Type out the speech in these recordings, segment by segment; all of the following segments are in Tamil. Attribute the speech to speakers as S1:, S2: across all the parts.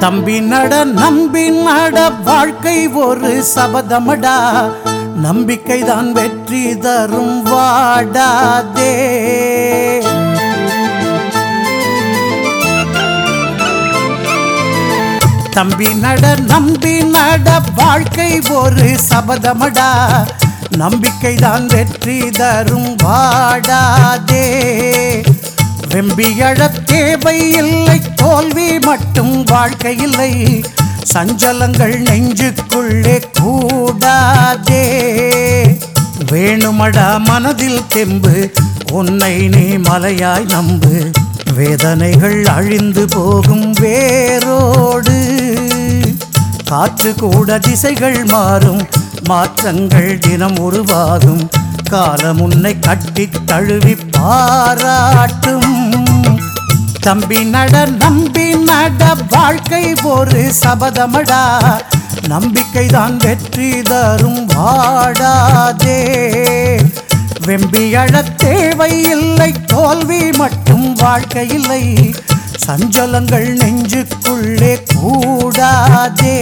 S1: தம்பி நட நம்பி நட வாழ்க்கை ஒரு சபதமடா நம்பிக்கைதான் வெற்றி தரும் வாடாதே தம்பி நட நம்பி நட வாழ்க்கை ஒரு சபதமடா நம்பிக்கைதான் வெற்றி தரும் வாடாதே வெம்பி எழத் தேவை இல்லை தோல்வி மட்டும் வாழ்க்கை இல்லை சஞ்சலங்கள் நெஞ்சுக்குள்ளே கூடாதே வேணுமடா மனதில் தெம்பு உன்னை நீ மலையாய் நம்பு வேதனைகள் அழிந்து போகும் வேரோடு காற்று கூட திசைகள் மாறும் மாற்றங்கள் தினம் உருவாகும் காலம் உன்னை கட்டி தழுவி பாராட்டும் தம்பி நட நம்பி நட வாழ்க்கை ஒரு சபதமடா நம்பிக்கைதான் வெற்றி தரும் வாடாதே வெம்பி அழத் தேவை இல்லை தோல்வி மட்டும் வாழ்க்கை இல்லை சஞ்சலங்கள் நெஞ்சுக்குள்ளே கூடாதே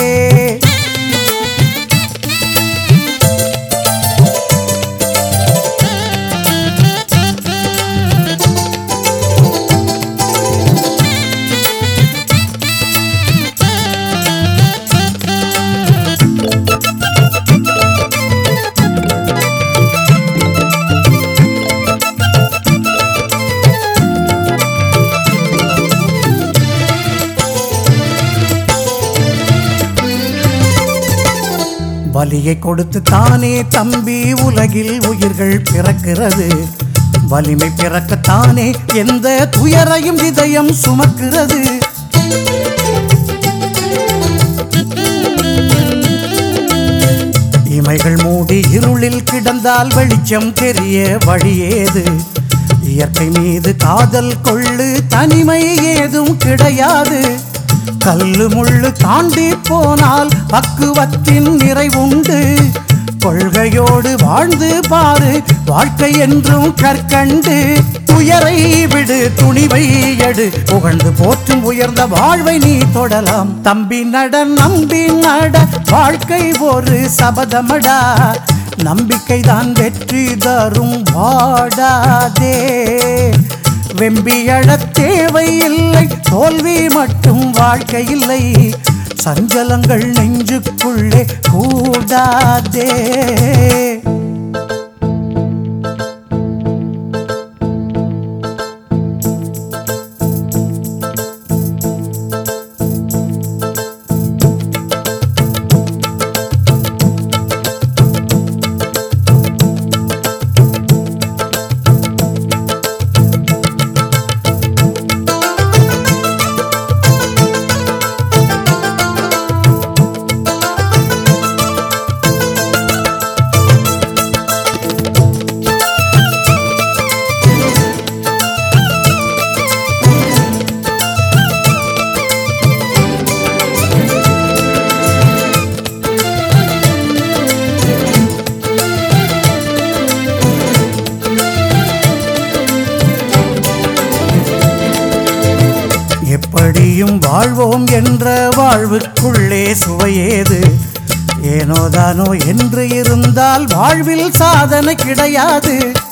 S1: வலியை கொடுத்து தானே தம்பி உலகில் உயிர்கள் பிறக்கிறது வலிமை பிறக்கத்தானே எந்த துயரையும் இதயம் சுமக்கிறது இமைகள் மூடி இருளில் கிடந்தால் வெளிச்சம் தெரிய வழியேது இயற்கை மீது காதல் கொள்ளு தனிமை ஏதும் கிடையாது கல்லு முள்ளு தாண்டி போனால் பக்குவத்தின் நிறைவுண்டு கொள்கையோடு வாழ்ந்து பாரு வாழ்க்கை என்றும் கற்கண்டு துயரை விடு துணிவை எடு புகழ்ந்து போற்றும் உயர்ந்த வாழ்வை நீ தொடலாம் தம்பி நட நம்பி நட வாழ்க்கை ஒரு சபதமடா நம்பிக்கைதான் வெற்றி தரும் வாடாதே வெம்பி எழத் தேவை இல்லை தோல்வி மட்டும் வாழ்க்கை இல்லை சஞ்சலங்கள் நெஞ்சுக்குள்ளே கூடாதே எப்படியும் வாழ்வோம் என்ற வாழ்வுக்குள்ளே சுவையேது ஏனோதானோ என்று இருந்தால் வாழ்வில் சாதனை கிடையாது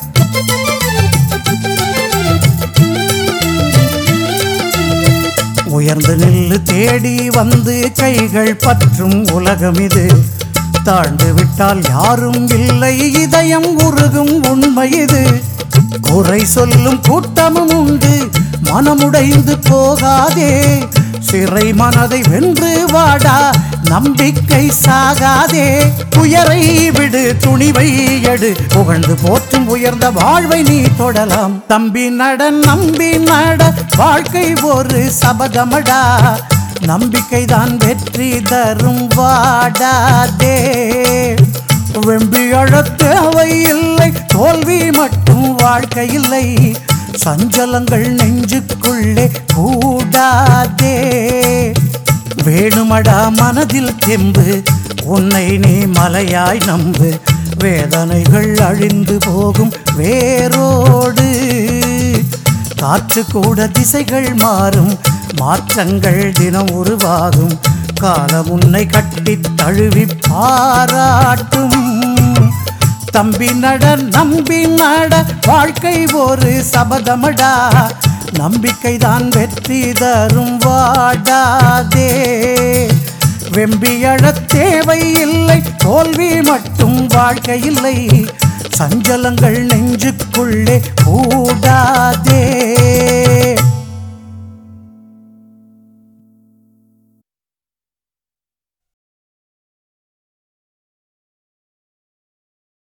S1: உயர்ந்து நில்லு தேடி வந்து கைகள் பற்றும் உலகம் இது தாழ்ந்து விட்டால் யாரும் இல்லை இதயம் உருகும் உண்மை இது குறை சொல்லும் கூட்டமும் உண்டு மனமுடைந்து போகாதே சிறை மனதை வென்று வாடா நம்பிக்கை சாகாதே துயரை விடு துணிவை எடு புகழ்ந்து போற்றும் உயர்ந்த வாழ்வை நீ தொடலாம் தம்பி நட நம்பி நட வாழ்க்கை ஒரு சபதமடா நம்பிக்கைதான் வெற்றி தரும் வாடாதே வெம்பி அழத் தேவை இல்லை தோல்வி மட்டும் வாழ்க்கை இல்லை சஞ்சலங்கள் நெஞ்சுக்குள்ளே கூடாதே வேணுமடா மனதில் தெம்பு உன்னை நீ மலையாய் நம்பு வேதனைகள் அழிந்து போகும் வேரோடு காற்று கூட திசைகள் மாறும் மாற்றங்கள் தினம் உருவாகும் காலம் உன்னை கட்டித் தழுவி பாராட்டும் தம்பி நட நம்பி நட வாழ்க்கை ஒரு சபதமடா நம்பிக்கைதான் வெற்றி தரும் வாடாதே வெம்பியழத் தேவை இல்லை தோல்வி மட்டும் வாழ்க்கை இல்லை சஞ்சலங்கள் நெஞ்சுக்குள்ளே கூடாதே